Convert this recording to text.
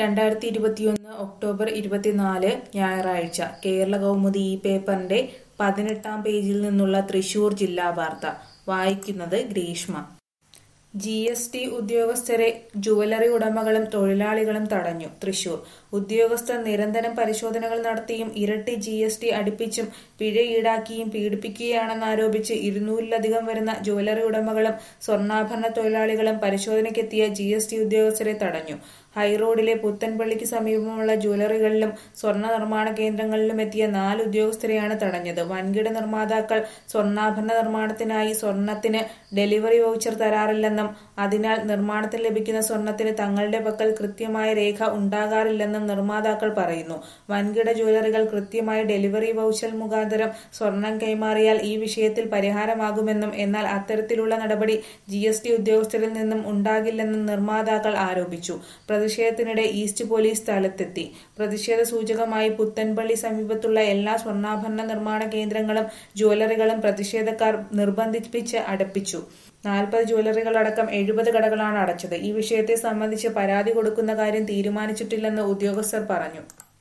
രണ്ടായിരത്തി ഇരുപത്തിയൊന്ന് ഒക്ടോബർ ഇരുപത്തിനാല് ഞായറാഴ്ച കേരള കൗമുദി ഈ പേപ്പറിന്റെ പതിനെട്ടാം പേജിൽ നിന്നുള്ള തൃശൂർ ജില്ലാ വാർത്ത വായിക്കുന്നത് ഗ്രീഷ്മ ജി എസ് ടി ഉദ്യോഗസ്ഥരെ ജുവലറി ഉടമകളും തൊഴിലാളികളും തടഞ്ഞു തൃശൂർ ഉദ്യോഗസ്ഥർ നിരന്തരം പരിശോധനകൾ നടത്തിയും ഇരട്ടി ജി എസ് ടി അടുപ്പിച്ചും പിഴ ഈടാക്കിയും പീഡിപ്പിക്കുകയാണെന്നാരോപിച്ച് ഇരുന്നൂറിലധികം വരുന്ന ജുവലറി ഉടമകളും സ്വർണ്ണാഭരണ തൊഴിലാളികളും പരിശോധനയ്ക്കെത്തിയ ജി എസ് ടി ഉദ്യോഗസ്ഥരെ തടഞ്ഞു ഹൈറോഡിലെ പുത്തൻപള്ളിക്ക് സമീപമുള്ള ജ്വല്ലറികളിലും സ്വർണ്ണ നിർമ്മാണ കേന്ദ്രങ്ങളിലും എത്തിയ നാല് ഉദ്യോഗസ്ഥരെയാണ് തടഞ്ഞത് വൻകിട നിർമ്മാതാക്കൾ സ്വർണ്ണാഭരണ നിർമ്മാണത്തിനായി സ്വർണത്തിന് ഡെലിവറി വൗച്ചർ തരാറില്ലെന്നും അതിനാൽ നിർമ്മാണത്തിന് ലഭിക്കുന്ന സ്വർണത്തിന് തങ്ങളുടെ പക്കൽ കൃത്യമായ രേഖ ഉണ്ടാകാറില്ലെന്നും നിർമ്മാതാക്കൾ പറയുന്നു വൻകിട ജ്വല്ലറികൾ കൃത്യമായ ഡെലിവറി വൗച്ചർ മുഖാന്തരം സ്വർണം കൈമാറിയാൽ ഈ വിഷയത്തിൽ പരിഹാരമാകുമെന്നും എന്നാൽ അത്തരത്തിലുള്ള നടപടി ജി എസ് ടി ഉദ്യോഗസ്ഥരിൽ നിന്നും ഉണ്ടാകില്ലെന്നും നിർമ്മാതാക്കൾ ആരോപിച്ചു പ്രതിഷേധത്തിനിടെ ഈസ്റ്റ് പോലീസ് സ്ഥലത്തെത്തി പ്രതിഷേധ സൂചകമായി പുത്തൻപള്ളി സമീപത്തുള്ള എല്ലാ സ്വർണ്ണാഭരണ നിർമ്മാണ കേന്ദ്രങ്ങളും ജ്വല്ലറികളും പ്രതിഷേധക്കാർ നിർബന്ധിപ്പിച്ച് അടപ്പിച്ചു നാൽപ്പത് ജ്വല്ലറികളടക്കം എഴുപത് കടകളാണ് അടച്ചത് ഈ വിഷയത്തെ സംബന്ധിച്ച് പരാതി കൊടുക്കുന്ന കാര്യം തീരുമാനിച്ചിട്ടില്ലെന്ന് ഉദ്യോഗസ്ഥർ പറഞ്ഞു